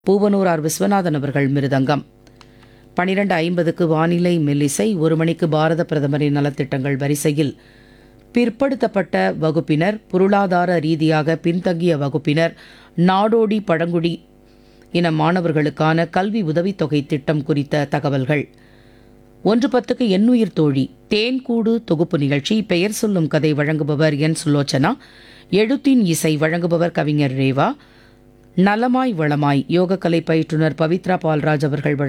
Poovanur R Viswanathan அவர்கள் மிருதங்கம் பனிரெண்டு ஐம்பதுக்கு வானிலை மெல்லிசை ஒரு மணிக்கு பாரத பிரதமரின் நலத்திட்டங்கள் வரிசையில் பிற்படுத்தப்பட்ட வகுப்பினர் பொருளாதார ரீதியாக பின்தங்கிய வகுப்பினர் நாடோடி பழங்குடி இன மாணவர்களுக்கான கல்வி உதவித்தொகை திட்டம் குறித்த தகவல்கள் ஒன்று பத்துக்கு எண்ணுயிர் தோழி தேன்கூடு தொகுப்பு நிகழ்ச்சி பெயர் சொல்லும் கதை வழங்குபவர் என் சுலோச்சனா எழுத்தின் இசை வழங்குபவர் கவிஞர் ரேவா நலமாய் வளமாய் யோகக்கலை பயிற்றுனர் பவித்ரா பால்ராஜ் அவர்கள்